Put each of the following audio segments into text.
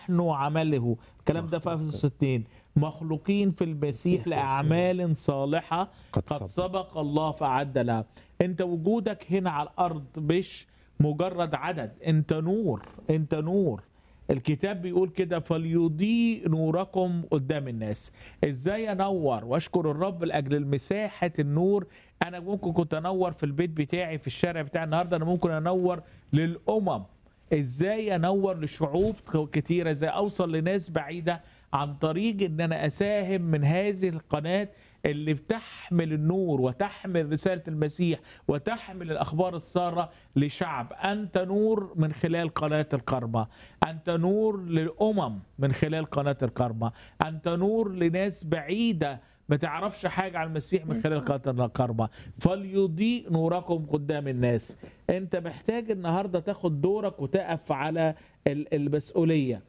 نحن عمله الكلام ده في افسس 2 مخلوقين في المسيح لاعمال صالحه قد قد سبق. سبق الله فأعد لها انت وجودك هنا على الارض مش مجرد عدد انت نور انت نور الكتاب بيقول كده فليضيء نوركم قدام الناس ازاي انور واشكر الرب لاجل مساحه النور انا ممكن كنت انور في البيت بتاعي في الشارع بتاعي النهارده انا ممكن انور للامم ازاي انور لشعوب كتيره ازاي اوصل لناس بعيده عن طريق ان انا اساهم من هذه القناه اللي بتحمل النور وتحمل رساله المسيح وتحمل الاخبار الساره لشعب انت نور من خلال قناه الكرمه انت نور للامم من خلال قناه الكرمه انت نور لناس بعيده ما تعرفش حاجة عن المسيح من خلال قناة الكرمة فليضيء نوركم قدام الناس انت محتاج النهاردة تاخد دورك وتقف على ال- المسؤولية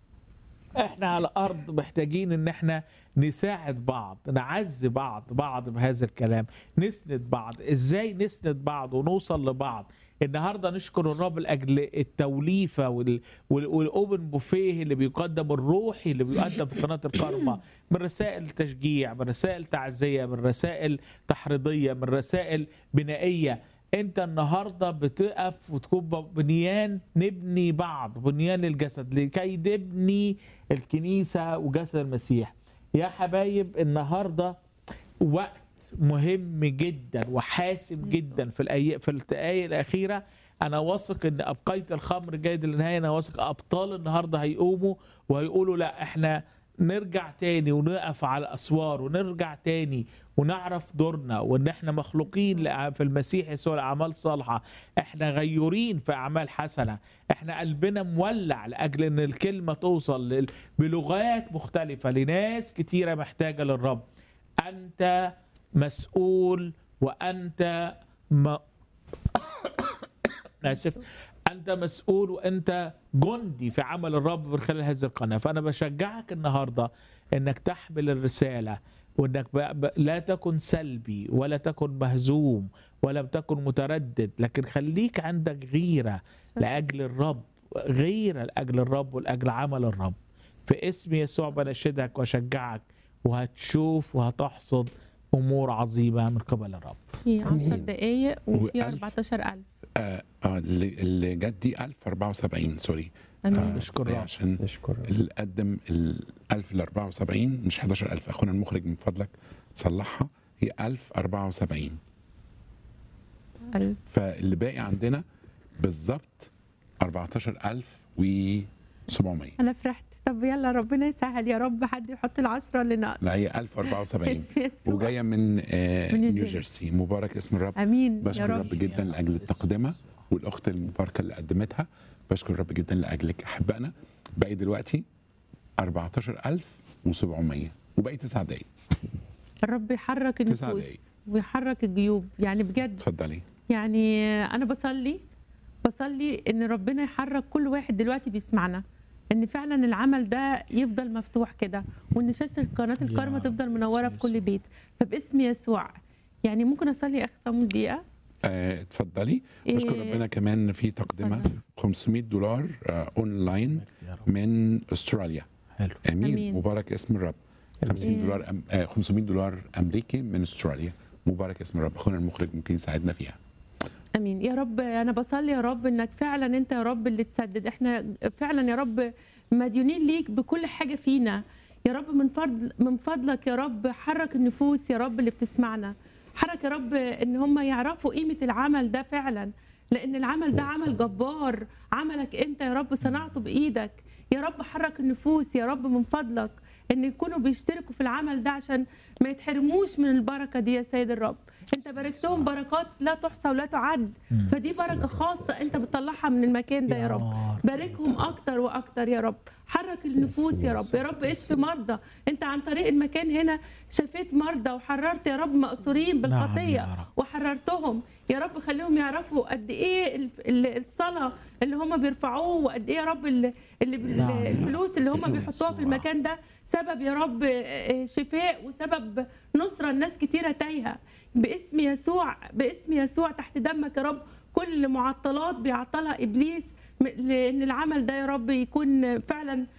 احنا على الارض محتاجين ان احنا نساعد بعض نعزي بعض بعض بهذا الكلام نسند بعض ازاي نسند بعض ونوصل لبعض النهارده نشكر الرب لاجل التوليفه وال- وال- والاوبن بوفيه اللي بيقدم الروحي اللي بيقدم في قناه الكرمه من رسائل تشجيع من رسائل تعزيه من رسائل تحريضيه من رسائل بنائيه انت النهارده بتقف وتكون بنيان نبني بعض بنيان للجسد لكي نبني الكنيسه وجسد المسيح يا حبايب النهارده وقت مهم جدا وحاسم جدا في الأي... في الدقايق الاخيره انا واثق ان ابقيت الخمر جيد للنهايه انا واثق ابطال النهارده هيقوموا وهيقولوا لا احنا نرجع تاني ونقف على الاسوار ونرجع تاني ونعرف دورنا وان احنا مخلوقين لأ- في المسيح يسوع لاعمال صالحه احنا غيورين في اعمال حسنه احنا قلبنا مولع لاجل ان الكلمه توصل لل- بلغات مختلفه لناس كتيره محتاجه للرب انت مسؤول وانت م... اسف انت مسؤول وانت جندي في عمل الرب من خلال هذه القناه فانا بشجعك النهارده انك تحمل الرساله وانك ب... ب... لا تكن سلبي ولا تكن مهزوم ولا تكن متردد لكن خليك عندك غيره لاجل الرب غيره لاجل الرب ولاجل عمل الرب في اسم يسوع بنشدك واشجعك وهتشوف وهتحصد امور عظيمه من قبل الرب في 10 أمين. دقايق وفي وألف. 14000 آه آه اللي اللي جت دي 1074 سوري امين آه، نشكر الرب. عشان نشكر الرب. اللي قدم ال 1000 ل 74 مش 11000 اخونا المخرج من فضلك صلحها هي 1074 ألف. فاللي باقي عندنا بالظبط 14700 انا فرحت طب يلا ربنا يسهل يا رب حد يحط العشرة اللي ناقص لا هي 1074 اسم يسوع. وجايه من آه من نيو نيوجيرسي. جيرسي مبارك اسم الرب امين يا بشكر رب الرب جدا لاجل التقدمه والاخت المباركه اللي قدمتها بشكر الرب جدا لاجلك احبائنا باقي دلوقتي 14700 وباقي تسع دقايق الرب يحرك تسع النفوس دقايق. ويحرك الجيوب يعني بجد اتفضلي يعني انا بصلي بصلي ان ربنا يحرك كل واحد دلوقتي بيسمعنا ان فعلا العمل ده يفضل مفتوح كده وان شاشه قناه الكرمه رب، تفضل منوره في باسم كل بيت فباسم يسوع يعني ممكن اصلي يا اخي صامويل دقيقه آه، اتفضلي بشكر إيه، ربنا كمان في تقدمه اتفضل. 500 دولار آه، اونلاين يا رب من استراليا حلو امين, أمين. مبارك اسم الرب 50 إيه. دولار أم... آه 500 دولار امريكي من استراليا مبارك اسم الرب اخونا المخرج ممكن يساعدنا فيها امين يا رب انا بصلي يا رب انك فعلا انت يا رب اللي تسدد احنا فعلا يا رب مديونين ليك بكل حاجه فينا يا رب من فضل من فضلك يا رب حرك النفوس يا رب اللي بتسمعنا حرك يا رب ان هم يعرفوا قيمه العمل ده فعلا لان العمل ده عمل جبار عملك انت يا رب صنعته بايدك يا رب حرك النفوس يا رب من فضلك ان يكونوا بيشتركوا في العمل ده عشان ما يتحرموش من البركه دي يا سيد الرب انت باركتهم بركات لا تحصى ولا تعد فدي بركه خاصه انت بتطلعها من المكان ده يا رب باركهم اكتر واكتر يا رب حرك النفوس يا رب يا رب اشفي مرضى انت عن طريق المكان هنا شفيت مرضى وحررت يا رب مأسورين بالخطيه يا رب. وحررتهم يا رب خليهم يعرفوا قد ايه الف- ال- الصلاه اللي هم بيرفعوه وقد ايه يا رب ال- اللي نعم يا الفلوس اللي هم رب. بيحطوها في المكان ده سبب يا رب آه، شفاء وسبب نصره الناس كتيره تايهه باسم يسوع باسم يسوع تحت دمك يا رب كل معطلات بيعطلها ابليس م- لان العمل ده يا رب يكون فعلا